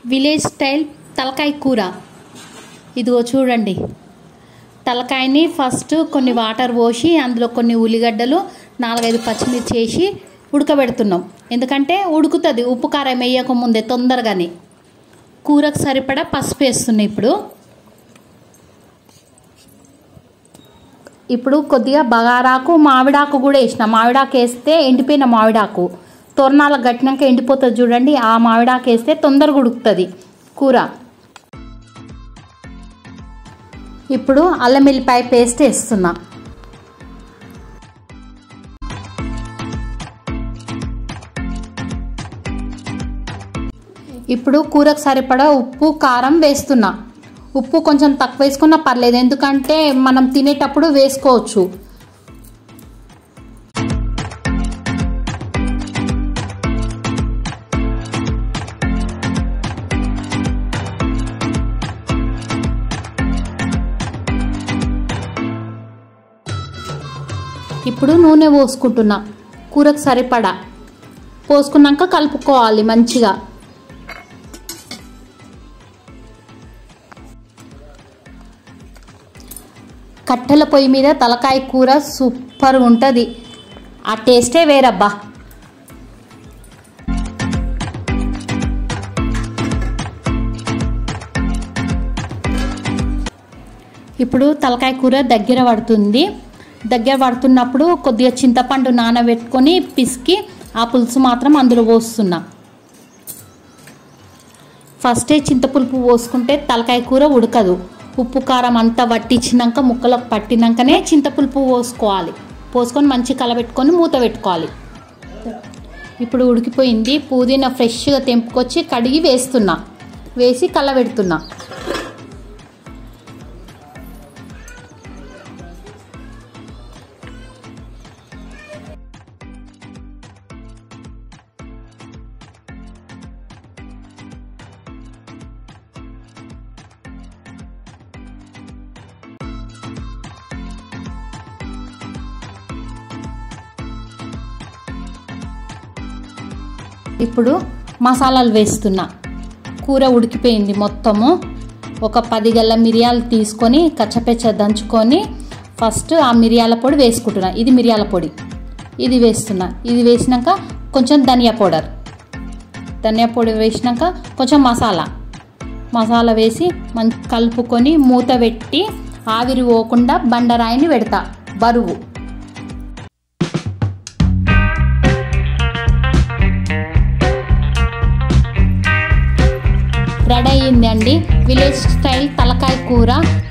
village style తలకాయ కూర ఇదిగో చూడండి తలకాయని ఫస్ట్ కొన్ని వాటర్ పోసి అందులో కొన్ని ఉల్లిగడ్డలు నాలుగైదు పచ్చిమిర్చి వేసి ఉడకబెడుతున్నాం ఎందుకంటే ఉడుకుతుంది ఉప్పు కారం వేయక ముందే తొందరగానే కూరకు సరిపడా పసుపు వేస్తున్నాయి ఇప్పుడు ఇప్పుడు కొద్దిగా బగారాకు మామిడాకు కూడా వేసిన మామిడాకు వేస్తే ఎండిపోయిన మామిడాకు తోరణాలకు కట్టినాక ఎండిపోతుంది చూడండి ఆ మామిడాకు వేస్తే తొందరగా ఉడుకుతుంది కూర ఇప్పుడు అల్లం వెల్లిపాయ పేస్ట్ వేస్తున్నా ఇప్పుడు కూరకు సరిపడా ఉప్పు కారం వేస్తున్నా ఉప్పు కొంచెం తక్కువ వేసుకున్నా పర్లేదు ఎందుకంటే మనం తినేటప్పుడు వేసుకోవచ్చు ఇప్పుడు నూనె పోసుకుంటున్నా కూరకు సరిపడా పోసుకున్నాక కలుపుకోవాలి మంచిగా కట్టెల పొయ్యి మీద తలకాయ కూర సూపర్ ఉంటుంది ఆ టేస్టే వేరబ్బా ఇప్పుడు తలకాయ కూర దగ్గర పడుతుంది దగ్గర పడుతున్నప్పుడు కొద్దిగా చింతపండు నానబెట్టుకొని పిసికి ఆ పులుసు మాత్రం అందులో పోస్తున్నా ఫస్టే చింతపులుపు పోసుకుంటే తలకాయ కూర ఉడకదు ఉప్పు కారం అంతా పట్టించినాక ముక్కలకు పట్టినాకనే చింతపులుపు పోసుకోవాలి పోసుకొని మంచి కలబెట్టుకొని మూత పెట్టుకోవాలి ఇప్పుడు ఉడికిపోయింది పుదీనా ఫ్రెష్గా తెంపుకొచ్చి కడిగి వేస్తున్నా వేసి కలబెడుతున్నా ఇప్పుడు మసాలాలు వేస్తున్నా కూర ఉడికిపోయింది మొత్తము ఒక పది గల్ల మిరియాలు తీసుకొని కచ్చపెచ్చ దంచుకొని ఫస్ట్ ఆ మిరియాల పొడి వేసుకుంటున్నా ఇది మిరియాల పొడి ఇది వేస్తున్నా ఇది వేసినాక కొంచెం ధనియా పౌడర్ ధనియా పొడి వేసినాక కొంచెం మసాలా మసాలా వేసి మంచి కలుపుకొని మూత పెట్టి ఆవిరి పోకుండా బండరాయిని పెడతా బరువు రెడీ అయ్యిందండి విలేజ్ స్టైల్ తలకాయ కూర